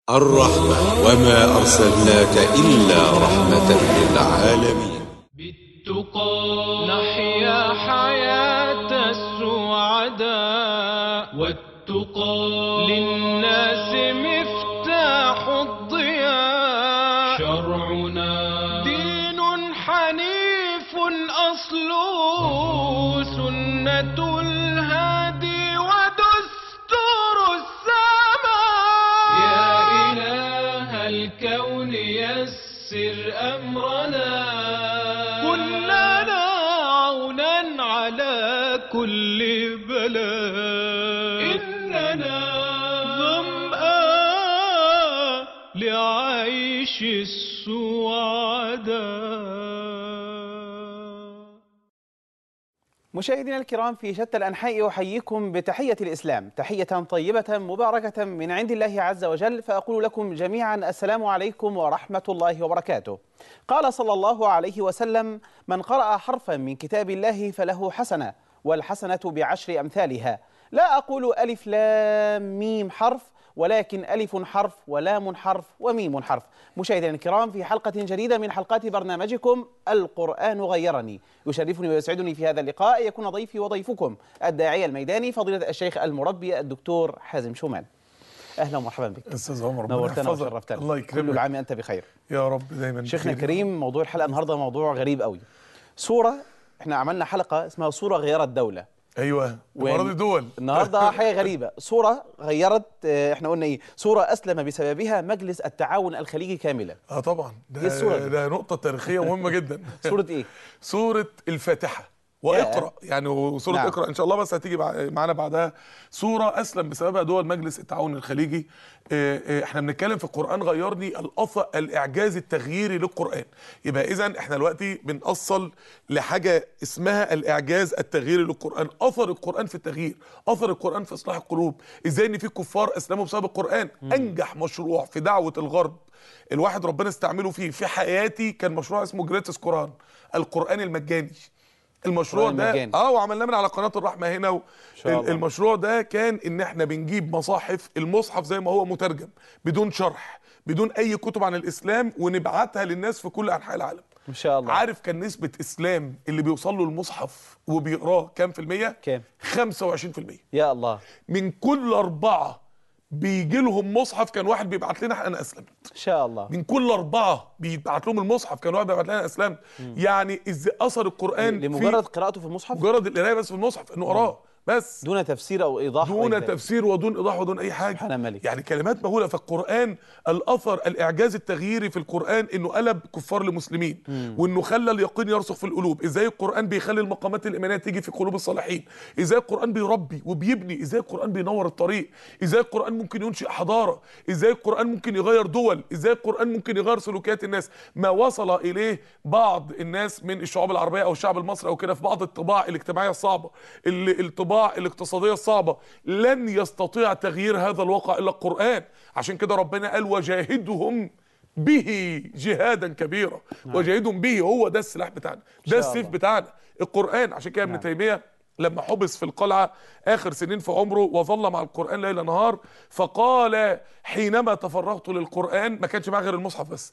الرحمة وما أرسلناك إلا رحمة للعالمين بالتقى نحيا حياة السعداء والتقى للناس مفتاح الضياء شرعنا دين حنيف أصله سنة الهادي ودستور السماء يا إله الكون يسر أمرنا كن لنا عونا على كل بلاء إننا ظمآن لعيش السعداء مشاهدينا الكرام في شتى الأنحاء أحييكم بتحية الإسلام تحية طيبة مباركة من عند الله عز وجل فأقول لكم جميعا السلام عليكم ورحمة الله وبركاته قال صلى الله عليه وسلم من قرأ حرفا من كتاب الله فله حسنة والحسنة بعشر أمثالها لا أقول ألف لام ميم حرف ولكن ألف حرف ولام حرف وميم حرف مشاهدينا الكرام في حلقة جديدة من حلقات برنامجكم القرآن غيرني يشرفني ويسعدني في هذا اللقاء أن يكون ضيفي وضيفكم الداعية الميداني فضيلة الشيخ المربي الدكتور حازم شومان أهلا ومرحبا بك استاذ عمر ربنا نورتنا يحفظك. وشرفتنا الله كل يكرمك العام أنت بخير يا رب دايما شيخنا بخير. الكريم موضوع الحلقة النهاردة موضوع غريب قوي سورة احنا عملنا حلقة اسمها سورة غيرت دولة ايوه وين- المره دي دول النهارده حاجه غريبه صوره غيرت آه، احنا قلنا ايه صوره اسلم بسببها مجلس التعاون الخليجي كاملا اه طبعا إيه ده الصورة دي؟ ده نقطه تاريخيه مهمه جدا صوره ايه سوره الفاتحه واقرا يعني وسوره نعم. اقرا ان شاء الله بس هتيجي بع- معانا بعدها سوره اسلم بسببها دول مجلس التعاون الخليجي آه، آه، احنا بنتكلم في القران غيرني الاثر الاعجاز التغييري للقران يبقى اذا احنا دلوقتي بنأصل لحاجه اسمها الاعجاز التغييري للقران اثر القران في التغيير اثر القران في اصلاح القلوب ازاي ان في كفار اسلموا بسبب القران انجح مشروع في دعوه الغرب الواحد ربنا استعمله فيه في حياتي كان مشروع اسمه جريتس قران القران المجاني المشروع القرآن ده المجاني. اه وعملناه من على قناه الرحمه هنا و... شاء الله. المشروع ده كان ان احنا بنجيب مصاحف المصحف زي ما هو مترجم بدون شرح بدون اي كتب عن الاسلام ونبعتها للناس في كل انحاء العالم ان شاء الله عارف كان نسبه اسلام اللي بيوصل له المصحف وبيقراه كام في الميه كام 25% يا الله من كل اربعه بيجي لهم مصحف كان واحد بيبعت لنا انا اسلمت ان شاء الله من كل اربعه بيبعت لهم المصحف كان واحد بيبعت لنا انا اسلمت يعني ازاي اثر القران في لمجرد قراءته في المصحف مجرد القرايه بس في المصحف انه قراه بس دون تفسير او ايضاح أو دون إجمال. تفسير ودون ايضاح ودون اي حاجه سبحان الملك. يعني كلمات مهوله فالقران الاثر الاعجاز التغييري في القران انه قلب كفار لمسلمين وانه خلى اليقين يرسخ في القلوب ازاي القران بيخلي المقامات الايمانيه تيجي في قلوب الصالحين ازاي القران بيربي وبيبني ازاي القران بينور الطريق ازاي القران ممكن ينشئ حضاره ازاي القران ممكن يغير دول ازاي القران ممكن يغير سلوكيات الناس ما وصل اليه بعض الناس من الشعوب العربيه او الشعب المصري او كده في بعض الطباع الاجتماعيه الصعبه ال- الطباع الاقتصاديه الصعبه لن يستطيع تغيير هذا الواقع الا القران عشان كده ربنا قال وجاهدهم به جهادا كبيرا وجاهدهم به هو ده السلاح بتاعنا ده شاء السيف الله. بتاعنا القران عشان كده ابن تيميه لما حبس في القلعه اخر سنين في عمره وظل مع القران ليل نهار فقال حينما تفرغت للقران ما كانش معاه غير المصحف بس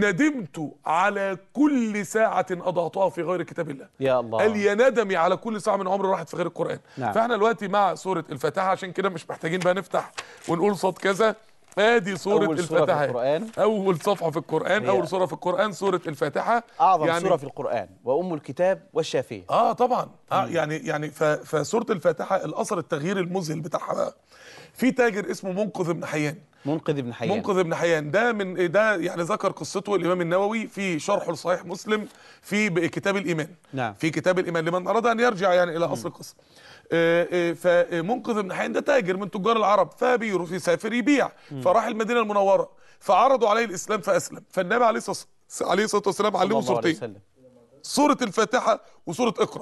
ندمت على كل ساعه اضعتها في غير كتاب الله يا الله قال يا ندمي على كل ساعه من عمري راحت في غير القران نعم. فاحنا دلوقتي مع سوره الفاتحه عشان كده مش محتاجين بقى نفتح ونقول صوت كذا ادي سوره أول سورة في الفاتحه القرآن. اول صفحه في القران هي اول سوره في القران سوره الفاتحه اعظم يعني سوره في القران وام الكتاب والشافيه اه طبعا اه يعني يعني ف- فسوره الفاتحه الاثر التغيير المذهل بتاعها بقى في تاجر اسمه منقذ بن حيان منقذ ابن حيان منقذ ابن حيان ده من ده يعني ذكر قصته الامام النووي في شرحه لصحيح مسلم في ب- كتاب الايمان نعم. في كتاب الايمان لمن اراد ان يرجع يعني الى اصل القصه آه، آه، فمنقذ ابن حيان ده تاجر من تجار العرب فبيروح يسافر يبيع فراح المدينه المنوره فعرضوا عليه الاسلام فاسلم فالنبي عليه الصلاه عليه الصلاه والسلام صلى علمه الله عليه صورتين وسلم سورة الفاتحة وسورة اقرأ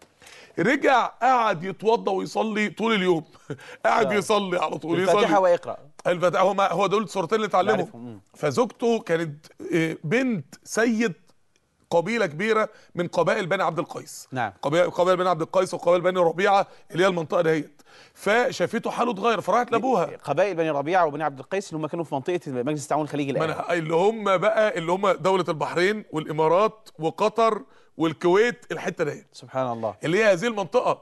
رجع قعد يتوضى ويصلي طول اليوم قاعد يصلي على طول الفاتحه يصلي واقرا الفاتحة هو هو دول السورتين اللي نعرفهم. اتعلمهم مم. فزوجته كانت آه، بنت سيد قبيله كبيره من قبائل بني عبد القيس نعم. قبائل قبائل بني عبد القيس وقبائل بني ربيعه اللي هي المنطقه دهيت فشافته حاله اتغير فراحت لابوها قبائل بني ربيعه وبني عبد القيس اللي هم كانوا في منطقه مجلس التعاون الخليجي ما الان أنا- اللي هم بقى اللي هم دوله البحرين والامارات وقطر والكويت الحته ديت سبحان الله اللي هي هذه المنطقه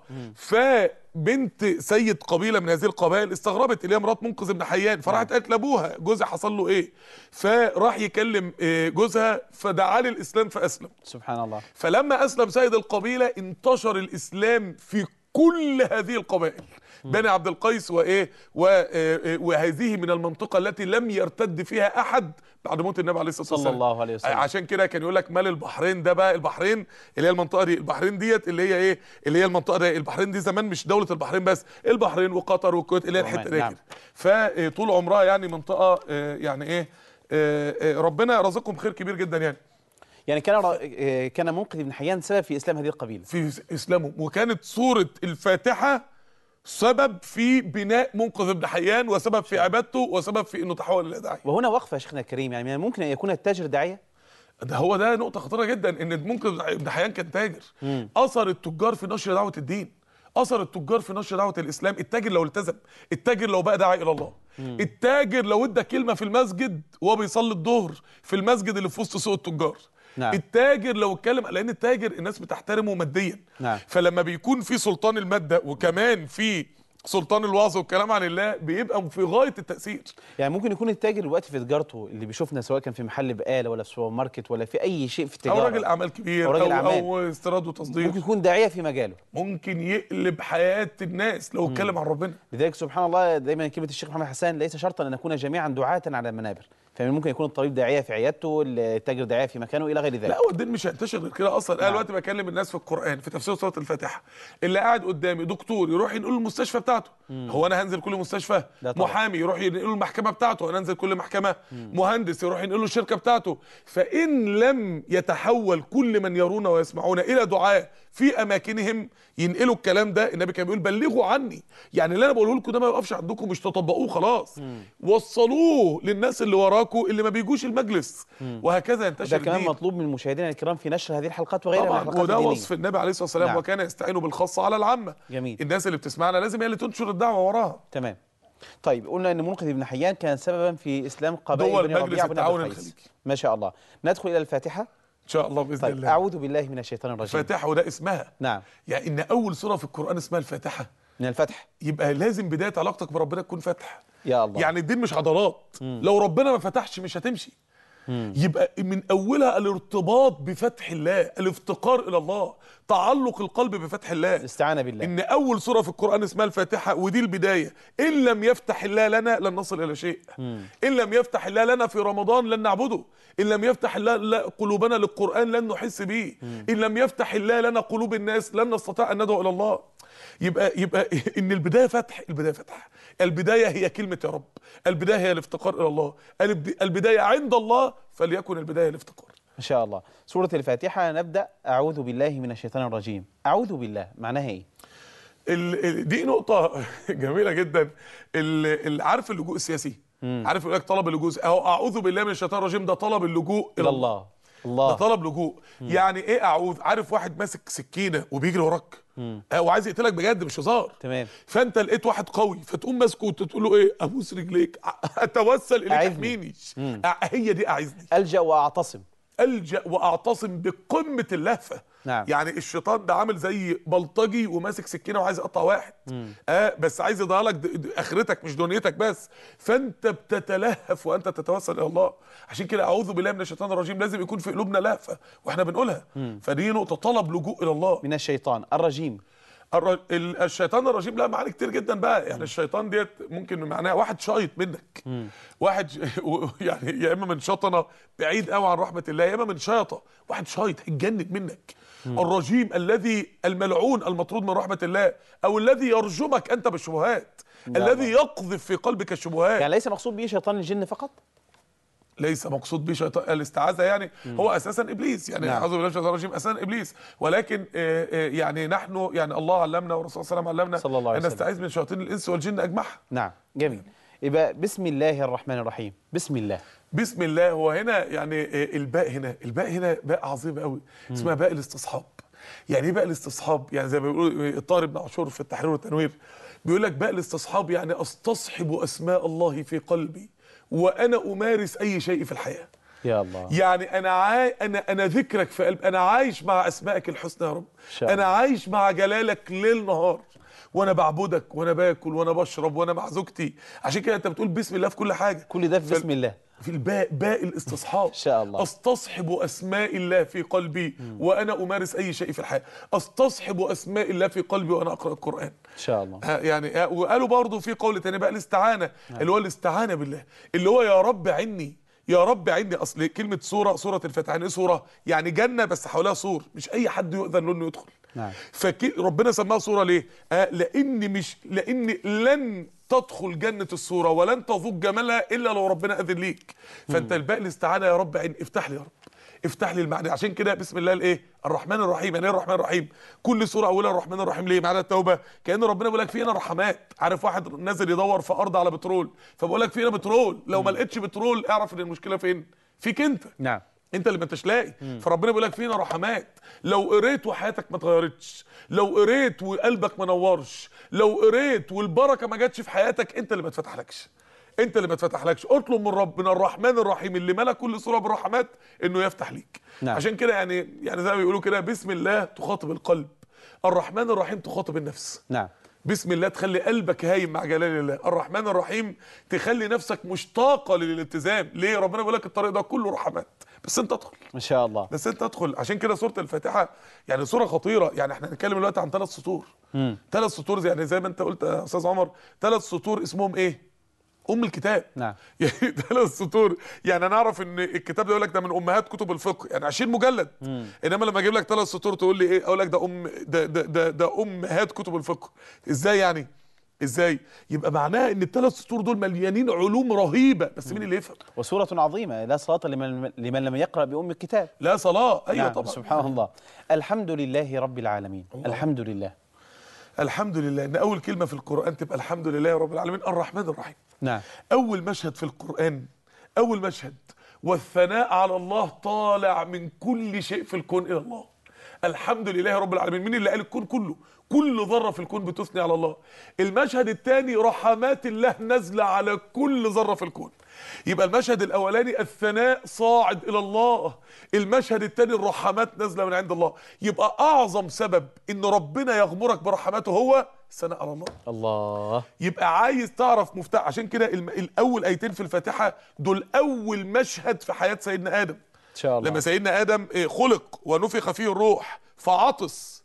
فبنت سيد قبيله من هذه القبائل استغربت اللي هي مرات منقذ بن حيان فراحت قالت لابوها جوزها حصل له ايه فراح يكلم آه، جوزها فدعا للاسلام فاسلم سبحان الله فلما اسلم سيد القبيله انتشر الاسلام في كل هذه القبائل بني عبد القيس وايه و- آه، وهذه من المنطقه التي لم يرتد فيها احد بعد موت النبي عليه الصلاه صلى والسلام الله عليه وسلم. عشان كده كان يقول لك مال البحرين ده بقى البحرين اللي هي المنطقه دي البحرين ديت اللي هي ايه اللي هي المنطقه دي البحرين دي زمان مش دوله البحرين بس البحرين وقطر والكويت اللي هي عمان، الحته دي نعم. كده فطول عمرها يعني منطقه آه، يعني ايه آه، آه، ربنا رزقهم خير كبير جدا يعني يعني كان ر- آه، كان منقذ بن حيان سبب في اسلام هذه القبيله في اسلامهم وكانت سوره الفاتحه سبب في بناء منقذ ابن حيان وسبب في عبادته وسبب في انه تحول الى داعيه وهنا وقفه يا شيخنا الكريم يعني من الممكن ان يكون التاجر داعيه ده هو ده نقطه خطيره جدا ان منقذ ابن حيان كان تاجر اثر التجار في نشر دعوه الدين اثر التجار في نشر دعوه الاسلام التاجر لو التزم التاجر لو بقى داعي الى الله التاجر لو ادى كلمه في المسجد وهو بيصلي الظهر في المسجد اللي في وسط سوق التجار نعم. التاجر لو اتكلم لان التاجر الناس بتحترمه ماديا نعم. فلما بيكون في سلطان الماده وكمان في سلطان الوعظ والكلام عن الله بيبقى في غايه التاثير يعني ممكن يكون التاجر دلوقتي في تجارته اللي بيشوفنا سواء كان في محل بقاله ولا في سوبر ماركت ولا في اي شيء في التجاره او راجل اعمال كبير أو او, راجل أو, أعمال. أو استيراد وتصدير ممكن يكون داعيه في مجاله ممكن يقلب حياه الناس لو اتكلم عن ربنا لذلك سبحان الله دايما كلمه الشيخ محمد حسان ليس شرطا ان نكون جميعا دعاة على المنابر فمن ممكن يكون الطبيب داعيه في عيادته التاجر داعيه في مكانه الى غير ذلك لا هو الدين مش هينتشر غير كده اصلا انا نعم. دلوقتي بكلم الناس في القران في تفسير سوره الفاتحه اللي قاعد قدامي دكتور يروح ينقل المستشفى بتاعته هو انا هنزل كل مستشفى لا طبعا. محامي يروح ينقل المحكمه بتاعته انا انزل كل محكمه مهندس يروح ينقل له الشركه بتاعته فان لم يتحول كل من يرون ويسمعون الى دعاء في اماكنهم ينقلوا الكلام ده النبي كان بيقول بلغوا عني يعني اللي انا بقوله لكم ده ما يقفش عندكم مش تطبقوه خلاص وصلوه للناس اللي وراكم اللي ما بيجوش المجلس وهكذا ينتشر ده كمان الدين. مطلوب من مشاهدينا الكرام في نشر هذه الحلقات وغيرها من طبعا الحلقات وده الدينية. وصف النبي عليه الصلاه والسلام نعم. وكان يستعين بالخاصه على العامه جميل. الناس اللي بتسمعنا لازم هي اللي تنشر الدعوه وراها تمام طيب قلنا ان منقذ بن حيان كان سببا في اسلام قبائل دول بني مجلس ربيعه بن عبد التعاون القيس الخليجي. ما شاء الله ندخل الى الفاتحه ان شاء الله باذن طيب الله اعوذ بالله من الشيطان الرجيم الفاتحه وده اسمها نعم يعني ان اول سوره في القران اسمها الفاتحه من الفتح يبقى لازم بدايه علاقتك بربنا تكون فتح يا الله يعني الدين مش عضلات لو ربنا ما فتحش مش هتمشي يبقى من اولها الارتباط بفتح الله الافتقار الى الله تعلق القلب بفتح الله الاستعانه بالله ان اول سوره في القران اسمها الفاتحه ودي البدايه ان لم يفتح الله لنا لن نصل الى شيء ان لم يفتح الله لنا في رمضان لن نعبده ان لم يفتح الله لا- قلوبنا للقران لن نحس به ان لم يفتح الله لنا قلوب الناس لن نستطيع ان ندعو الى الله يبقى يبقى ان البدايه فتح البدايه فتح البدايه هي كلمه يا رب البدايه هي الافتقار الى الله البد- البدايه عند الله فليكن البدايه الافتقار ما شاء الله سوره الفاتحه نبدا اعوذ بالله من الشيطان الرجيم اعوذ بالله معناها ايه ال- ال- دي نقطة جميلة جدا ال- ال- عارف اللجوء السياسي عارف يقول لك طلب اللجوء اهو اعوذ بالله من الشيطان الرجيم ده طلب اللجوء الى الله ده الله طلب لجوء يعني ايه اعوذ عارف واحد ماسك سكينة وبيجري وراك آه، وعايز يقتلك بجد مش هزار تمام. فانت لقيت واحد قوي فتقوم ماسكه وتقول له ايه ابوس رجليك اتوسل اليك أعذني. احميني أع- هي دي اعذني الجا واعتصم الجا واعتصم بقمه اللهفه نعم. يعني الشيطان ده عامل زي بلطجي وماسك سكينه وعايز يقطع واحد اه بس عايز يضيع لك د- د- اخرتك مش دنيتك بس فانت بتتلهف وانت تتوسل الى الله عشان كده اعوذ بالله من الشيطان الرجيم لازم يكون في قلوبنا لهفه واحنا بنقولها فدي نقطه طلب لجوء الى الله من الشيطان الرجيم الر... ال- الشيطان الرجيم لها معاني كتير جدا بقى يعني الشيطان ديت ممكن معناها واحد شايط منك واحد ش- و- يعني يا اما من شطنه بعيد قوي عن رحمه الله يا اما من شيطه واحد شايط هيتجنن منك الرجيم الذي الملعون المطرود من رحمه الله او الذي يرجمك انت بالشبهات لا الذي الله. يقذف في قلبك الشبهات يعني ليس مقصود به شيطان الجن فقط ليس مقصود به شيطان الاستعاذه يعني هو اساسا ابليس يعني نعم. اعوذ بالله من الشيطان الرجيم اساسا ابليس ولكن آه، آه، يعني نحن يعني الله علمنا والرسول صلى الله عليه وسلم علمنا صلى الله عليه ان وسلم. نستعيذ من شياطين الانس والجن اجمعها نعم جميل يبقى بسم الله الرحمن الرحيم بسم الله بسم الله هو هنا يعني آه، الباء هنا الباء هنا باء عظيمه قوي اسمها باء الاستصحاب يعني ايه باء الاستصحاب يعني زي ما بيقولوا الطاهر بن عاشور في التحرير والتنوير بيقول لك باء الاستصحاب يعني استصحب اسماء الله في قلبي وانا امارس اي شيء في الحياه يا الله يعني انا عاي... انا انا ذكرك في قلب انا عايش مع اسمائك الحسنى يا رب شاء انا عايش مع جلالك ليل نهار وانا بعبدك وانا باكل وانا بشرب وانا مع زوجتي عشان كده انت بتقول بسم الله في كل حاجه كل ده في فال- بسم الله في الباء باء الاستصحاب إن شاء الله. استصحب اسماء الله في قلبي وانا امارس اي شيء في الحياه استصحب اسماء الله في قلبي وانا اقرا القران ان شاء الله آه، يعني آه، وقالوا برضو في قول تاني بقى الاستعانه اللي هو الاستعانه بالله اللي هو يا رب عني يا رب عني اصل كلمه سوره سوره الفاتحه يعني ايه سوره يعني جنه بس حواليها سور مش اي حد يؤذن له انه يدخل نعم. فربنا سماها سوره ليه آه لان مش لان لن تدخل جنة الصورة ولن تذوق جمالها إلا لو ربنا أذن ليك فأنت الباقي الاستعانة يا رب عين افتح لي يا رب افتح لي المعنى عشان كده بسم الله الايه الرحمن الرحيم يعني ايه الرحمن الرحيم كل سوره اولها الرحمن الرحيم ليه معنى التوبه كان ربنا بيقول لك في هنا رحمات عارف واحد نازل يدور في ارض على بترول فبقول لك في هنا بترول لو ما لقيتش بترول اعرف ان المشكله فين فيك انت نعم انت اللي ما انتش لاقي فربنا بيقول لك فينا رحمات لو قريت وحياتك ما اتغيرتش لو قريت وقلبك ما نورش لو قريت والبركه ما جاتش في حياتك انت اللي ما اتفتحلكش انت اللي ما اتفتحلكش اطلب من ربنا الرحمن الرحيم اللي ملا كل سوره بالرحمات انه يفتح ليك نعم. عشان كده يعني يعني زي ما بيقولوا كده بسم الله تخاطب القلب الرحمن الرحيم تخاطب النفس نعم بسم الله تخلي قلبك هايم مع جلال الله الرحمن الرحيم تخلي نفسك مشتاقه للالتزام ليه ربنا بيقول لك الطريق ده كله رحمات بس انت ادخل ما شاء الله بس انت ادخل عشان كده سوره الفاتحه يعني سوره خطيره يعني احنا هنتكلم دلوقتي عن ثلاث سطور ثلاث سطور يعني زي ما انت قلت يا استاذ عمر ثلاث سطور اسمهم ايه ام الكتاب نعم. يعني ثلاث سطور يعني انا اعرف ان الكتاب ده يقول لك ده من امهات كتب الفقه يعني 20 مجلد انما لما اجيب لك ثلاث سطور تقول لي ايه اقول لك ده ام ده ده ده, ده امهات كتب الفقه ازاي يعني ازاي يبقى معناها ان الثلاث سطور دول مليانين علوم رهيبه بس مين اللي يفهم وسورة عظيمة لا صلاة لمن, لمن لم يقرأ بأم الكتاب لا صلاه ايوه نعم طبعا سبحان الله الحمد لله رب العالمين الحمد لله الحمد لله ان اول كلمه في القران تبقى الحمد لله رب العالمين الرحمن الرحيم نعم اول مشهد في القران اول مشهد والثناء على الله طالع من كل شيء في الكون الى الله الحمد لله رب العالمين مين اللي قال الكون كله كل ذره في الكون بتثني على الله المشهد الثاني رحمات الله نازله على كل ذره في الكون يبقى المشهد الاولاني الثناء صاعد الى الله المشهد الثاني الرحمات نازله من عند الله يبقى اعظم سبب ان ربنا يغمرك برحماته هو الثناء على الله الله يبقى عايز تعرف مفتاح عشان كده الم- الاول ايتين في الفاتحه دول اول مشهد في حياه سيدنا ادم إن شاء الله لما سيدنا ادم إيه، خلق ونفخ فيه الروح فعطس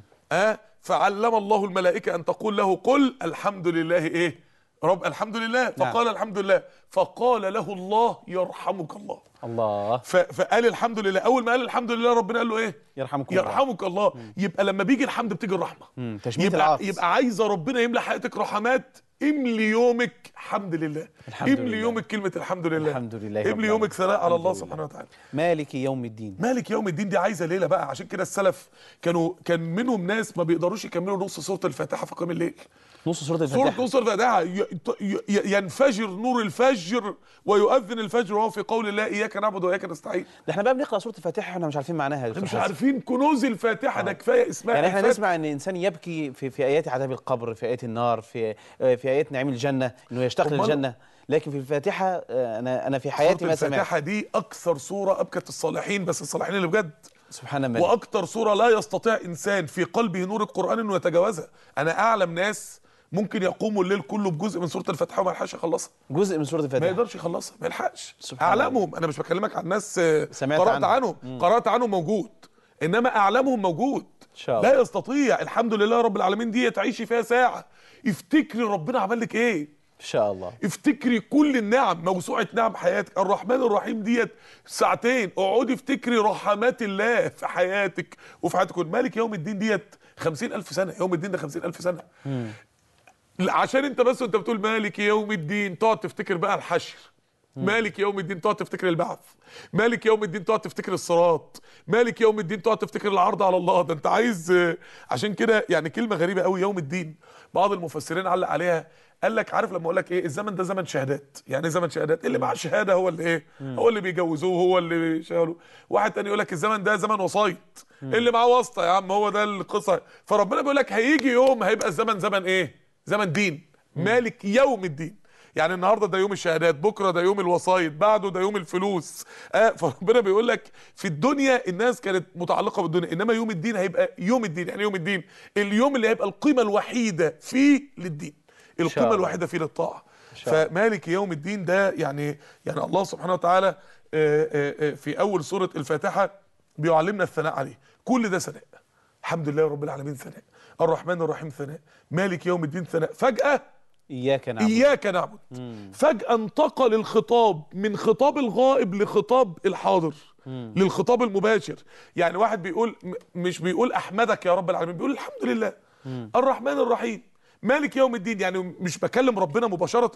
اه فعلم الله الملائكه ان تقول له قل الحمد لله ايه رب الحمد لله فقال الحمد لله فقال له الله يرحمك الله الله ف- فقال الحمد لله اول ما قال الحمد لله ربنا قال له ايه يرحمكم الله. يرحمك الله يبقى لما بيجي الحمد بتيجي الرحمه مم. تشميت يبقى العاطس. يبقى عايزه ربنا يملى حياتك رحمات املي يومك حمد لله الحمد املي لله. يومك كلمه الحمد لله الحمد لله رب املي يومك ثناء على الحمد الله لله. سبحانه وتعالى مالك يوم الدين مالك يوم الدين دي عايزه ليله بقى عشان كده السلف كانوا كان منهم ناس ما بيقدروش يكملوا نص سوره الفاتحه في قيام الليل نص سورة سورة الفاتحة نص الفاتحة ي- ي- ي- ينفجر نور الفجر ويؤذن الفجر وهو في قول الله إياك نعبد وإياك نستعين ده احنا بقى بنقرأ سورة الفاتحة احنا مش عارفين معناها يا دكتور مش حسن. عارفين كنوز الفاتحة ده كفاية اسمها يعني احنا الفاتحة. نسمع ان انسان يبكي في في ايات عذاب القبر في ايات النار في آه، في ايات نعيم الجنه انه يشتاق أمال- للجنه لكن في الفاتحه آه، انا انا في حياتي سورة ما سمعت الفاتحة دي أكثر سورة أبكت الصالحين بس الصالحين اللي بجد سبحان الملك وأكثر سورة لا يستطيع إنسان في قلبه نور القرآن إنه يتجاوزها أنا أعلم ناس ممكن يقوموا الليل كله بجزء من سورة الفاتحة وما يلحقش يخلصها جزء من سوره ما الفاتحه يقدرش يخلصها ما يلحقش سبحان الله. اعلامهم انا مش بكلمك عن ناس آه، سمعت قرات عنهم. عنهم قرات عنهم موجود انما اعلامهم موجود إن شاء الله. لا يستطيع الحمد لله رب العالمين دي تعيشي فيها ساعه افتكري ربنا عمل لك ايه ان شاء الله افتكري كل النعم موسوعه نعم حياتك الرحمن الرحيم ديت ساعتين اقعدي افتكري رحمات الله في حياتك وفي حياتك مالك يوم الدين ديت خمسين ألف سنة يوم الدين ده خمسين ألف سنة لا، عشان انت بس وانت بتقول مالك يوم الدين تقعد تفتكر بقى الحشر مالك يوم الدين تقعد تفتكر البعث مالك يوم الدين تقعد تفتكر الصراط مالك يوم الدين تقعد تفتكر العرض على الله ده انت عايز آه، عشان كده يعني كلمه غريبه قوي يوم الدين بعض المفسرين علق عليها قال لك عارف لما اقول لك ايه الزمن ده زمن شهادات يعني ايه زمن شهادات اللي معاه شهاده هو اللي ايه هو اللي بيجوزوه هو اللي بيشغلوه واحد تاني يقول لك الزمن ده زمن وسايط اللي معاه واسطه يا عم هو ده القصه فربنا بيقول لك هيجي يوم هيبقى الزمن زمن ايه زمن دين مالك يوم الدين يعني النهارده ده يوم الشهادات بكره ده يوم الوسايط بعده ده يوم الفلوس آه فربنا بيقول لك في الدنيا الناس كانت متعلقه بالدنيا انما يوم الدين هيبقى يوم الدين يعني يوم الدين اليوم اللي هيبقى القيمه الوحيده فيه للدين القيمه الله. الوحيده فيه للطاعه شاء الله. فمالك يوم الدين ده يعني يعني الله سبحانه وتعالى آه، آه، آه، في اول سوره الفاتحه بيعلمنا الثناء عليه كل ده ثناء الحمد لله رب العالمين ثناء الرحمن الرحيم ثناء مالك يوم الدين ثناء فجاه إياك نعبد إياك نعبد فجأة انتقل الخطاب من خطاب الغائب لخطاب الحاضر للخطاب المباشر يعني واحد بيقول م- مش بيقول أحمدك يا رب العالمين بيقول الحمد لله الرحمن الرحيم مالك يوم الدين يعني مش بكلم ربنا مباشرة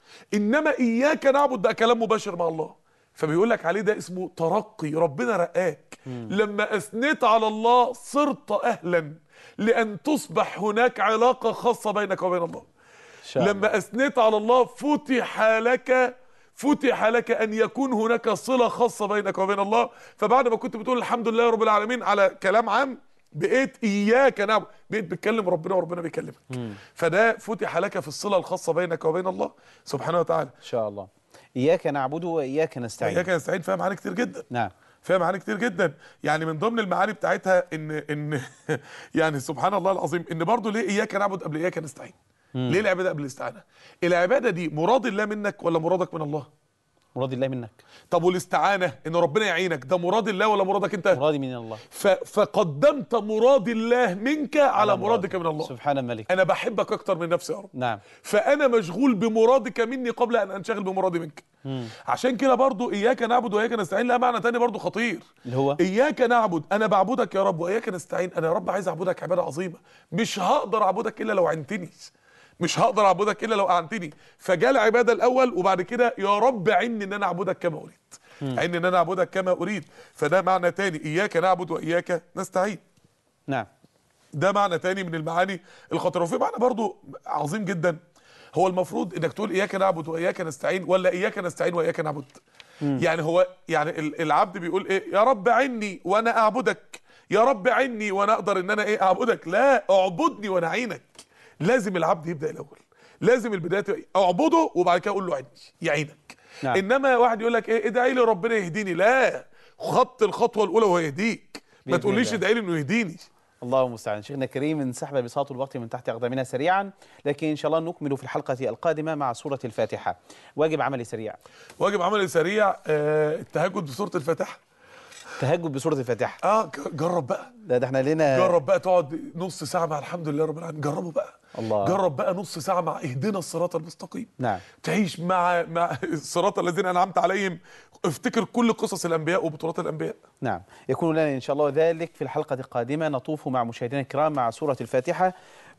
إنما إياك نعبد ده كلام مباشر مع الله فبيقول لك عليه ده اسمه ترقي ربنا رقاك لما أثنيت على الله صرت أهلا لأن تصبح هناك علاقة خاصة بينك وبين الله شاء الله. لما اثنيت على الله فتح لك فتح لك ان يكون هناك صله خاصه بينك وبين الله فبعد ما كنت بتقول الحمد لله رب العالمين على كلام عام بقيت اياك نعبد بقيت بتكلم ربنا وربنا بيكلمك فده فتح لك في الصله الخاصه بينك وبين الله سبحانه وتعالى إن شاء الله إياك نعبد وإياك نستعين اياك نستعين فيها معاني كتير جدا نعم فيها معاني كتير جدا يعني من ضمن المعاني بتاعتها ان ان يعني سبحان الله العظيم ان برضه ليه اياك نعبد قبل اياك نستعين ليه العباده قبل الاستعانه العباده دي مراد الله منك ولا مرادك من الله مراد الله منك طب والاستعانه ان ربنا يعينك ده مراد الله ولا مرادك انت مرادي من الله ف... فقدمت مراد الله منك على مرادك من الله سبحان الملك انا بحبك اكتر من نفسي يا رب نعم فانا مشغول بمرادك مني قبل ان انشغل بمرادي منك عشان كده برضو اياك نعبد واياك نستعين لها معنى تاني برضو خطير اللي هو اياك نعبد انا بعبدك يا رب واياك نستعين انا يا رب عايز اعبدك عباده عظيمه مش هقدر اعبدك الا لو عنتني مش هقدر اعبدك الا لو اعنتني فجاء العباده الاول وبعد كده يا رب عني ان انا اعبدك كما اريد عني ان انا اعبدك كما اريد فده معنى تاني اياك نعبد واياك نستعين نعم ده معنى تاني من المعاني الخطيره وفي معنى برضو عظيم جدا هو المفروض انك تقول اياك نعبد واياك نستعين ولا اياك نستعين واياك نعبد يعني هو يعني ال- العبد بيقول ايه يا رب عني وانا اعبدك يا رب عني وانا اقدر ان انا ايه اعبدك لا اعبدني وانا اعينك لازم العبد يبدا الاول لازم البدايه تبقى اعبده وبعد كده اقول له عني يعينك نعم. انما واحد يقول لك ايه ادعي لي ربنا يهديني لا خط الخطوه الاولى وهو يهديك ما بإذن تقوليش الله. ادعي لي انه يهديني الله المستعان شيخنا الكريم انسحب بساط الوقت من تحت أقدامنا سريعا لكن إن شاء الله نكمل في الحلقة القادمة مع سورة الفاتحة واجب عملي سريع واجب عملي سريع آه التهجد بسوره الفاتحه تهجد بسورة الفاتحة اه ج- جرب بقى ده, ده احنا لنا جرب بقى تقعد نص ساعه مع الحمد لله رب العالمين جربوا بقى الله. جرب بقى نص ساعه مع اهدنا الصراط المستقيم نعم. تعيش مع مع الصراط الذين انعمت عليهم افتكر كل قصص الانبياء وبطولات الانبياء نعم يكون لنا إن شاء الله ذلك في الحلقة القادمة نطوف مع مشاهدينا الكرام مع سورة الفاتحة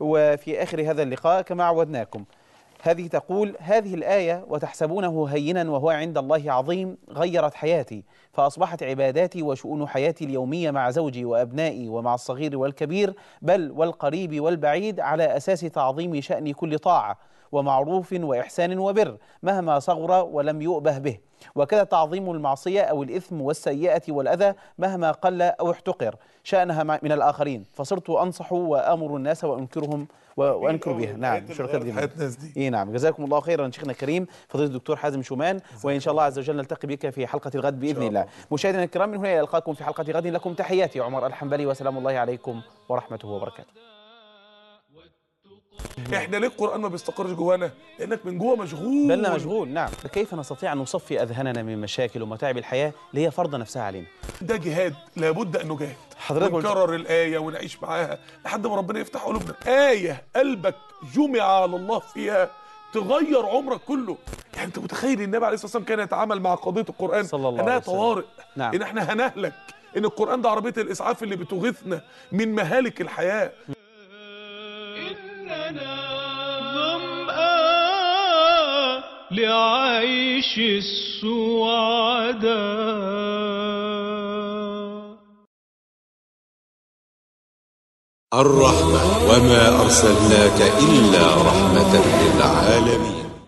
وفي آخر هذا اللقاء كما عودناكم هذه تقول هذه الآية وتحسبونه هينا وهو عند الله عظيم غيرت حياتي فأصبحت عباداتي وشؤون حياتي اليومية مع زوجي وأبنائي ومع الصغير والكبير بل والقريب والبعيد على أساس تعظيم شأن كل طاعة ومعروف وإحسان وبر مهما صغر ولم يؤبه به وكذا تعظيم المعصية أو الإثم والسيئة والأذى مهما قل أو احتقر شأنها مع- من الآخرين فصرت أنصح وآمر الناس وأنكرهم و- وأنكر بها نعم حياة شكرا حياة الناس دي. إيه نعم جزاكم الله خيرا شيخنا الكريم فضيلة الدكتور حازم شومان وإن شاء الله عز وجل نلتقي بك في حلقة الغد بإذن الله مشاهدينا الكرام من هنا ألقاكم في حلقة غد لكم تحياتي عمر الحنبلي وسلام الله عليكم ورحمته وبركاته احنا ليه القران ما بيستقرش جوانا لانك من جوه مشغول بالنا مشغول نعم كيف نستطيع أن نصفي أذهاننا من مشاكل ومتاعب الحياة اللي هي فرض نفسها علينا ده جهاد لابد انه جهاد حضرتك قلت- ونكرر الايه ونعيش معاها لحد ما ربنا يفتح قلوبنا ايه قلبك جمع على الله فيها تغير عمرك كله يعني انت متخيل ان النبي عليه الصلاه والسلام كان يتعامل مع قضيه القران صلى الله انها عليه وسلم. طوارئ نعم. ان احنا هنهلك ان القران ده عربيه الاسعاف اللي بتغيثنا من مهالك الحياه إننا ظمآن لعيش السعداء الرحمة وما أرسلناك إلا رحمة للعالمين